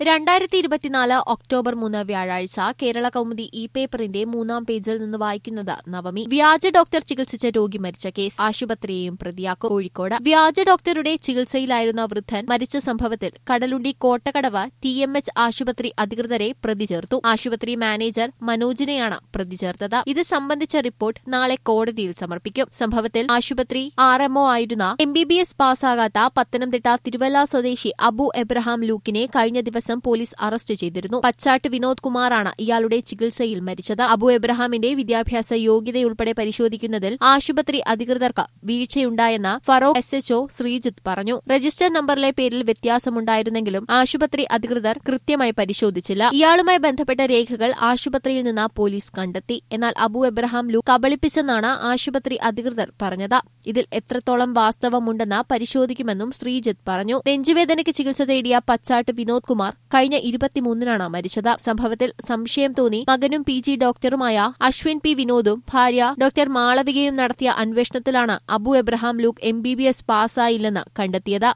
രണ്ടായിരത്തി ഇരുപത്തിനാല് ഒക്ടോബർ മൂന്ന് വ്യാഴാഴ്ച കേരള കൗമുദി ഇ പേപ്പറിന്റെ മൂന്നാം പേജിൽ നിന്ന് വായിക്കുന്നത് നവമി വ്യാജ ഡോക്ടർ ചികിത്സിച്ച രോഗി മരിച്ച കേസ് ആശുപത്രിയെയും പ്രതിയാക്കും കോഴിക്കോട് വ്യാജ ഡോക്ടറുടെ ചികിത്സയിലായിരുന്ന വൃദ്ധൻ മരിച്ച സംഭവത്തിൽ Kadalundi Kottakkadavu T M H ആശുപത്രി അധികൃതരെ പ്രതി ചേർത്തു ആശുപത്രി മാനേജർ മനോജിനെയാണ് പ്രതി ചേർത്തത് ഇത് സംബന്ധിച്ച റിപ്പോർട്ട് നാളെ കോടതിയിൽ സമർപ്പിക്കും സംഭവത്തിൽ ആശുപത്രി ആർ എംഒ ആയിരുന്ന എം ബി ബി എസ് പാസ്സാകാത്ത പത്തനംതിട്ട തിരുവല്ല സ്വദേശി അബു എബ്രഹാം ലൂക്കിനെ കഴിഞ്ഞ ദിവസം പോലീസ് അറസ്റ്റ് ചെയ്തിരുന്നു പച്ചാട്ട് വിനോദ് കുമാറാണ് ഇയാളുടെ ചികിത്സയിൽ മരിച്ചത് അബു എബ്രഹാമിന്റെ വിദ്യാഭ്യാസ യോഗ്യതയുൾപ്പെടെ പരിശോധിക്കുന്നതിൽ ആശുപത്രി അധികൃതർക്ക് വീഴ്ചയുണ്ടായെന്ന് ഫറോക്ക് എസ് എച്ച്ഒ ശ്രീജിത്ത് പറഞ്ഞു രജിസ്റ്റർ നമ്പറിലെ പേരിൽ വ്യത്യാസമുണ്ടായിരുന്നെങ്കിലും ആശുപത്രി അധികൃതർ കൃത്യമായി പരിശോധിച്ചില്ല ഇയാളുമായി ബന്ധപ്പെട്ട രേഖകൾ ആശുപത്രിയിൽ നിന്ന് പോലീസ് കണ്ടെത്തി എന്നാൽ അബു എബ്രഹാം ലൂക്ക് കബളിപ്പിച്ചെന്നാണ് ആശുപത്രി അധികൃതർ പറഞ്ഞത് ഇതിൽ എത്രത്തോളം വാസ്തവമുണ്ടെന്ന് പരിശോധിക്കുമെന്നും ശ്രീജിത്ത് പറഞ്ഞു നെഞ്ചുവേദനയ്ക്ക് ചികിത്സ തേടിയ പച്ചാട്ട് വിനോദ് കുമാർ കഴിഞ്ഞ ഇരുപത്തിമൂന്നിനാണ് മരിച്ചത് സംഭവത്തിൽ സംശയം തോന്നി മകനും പി ജി ഡോക്ടറുമായ അശ്വിൻ പി വിനോദും ഭാര്യ ഡോക്ടർ മാളവികയും നടത്തിയ അന്വേഷണത്തിലാണ് Abu Abraham Luke M B B S പാസ്സായില്ലെന്ന് കണ്ടെത്തിയത്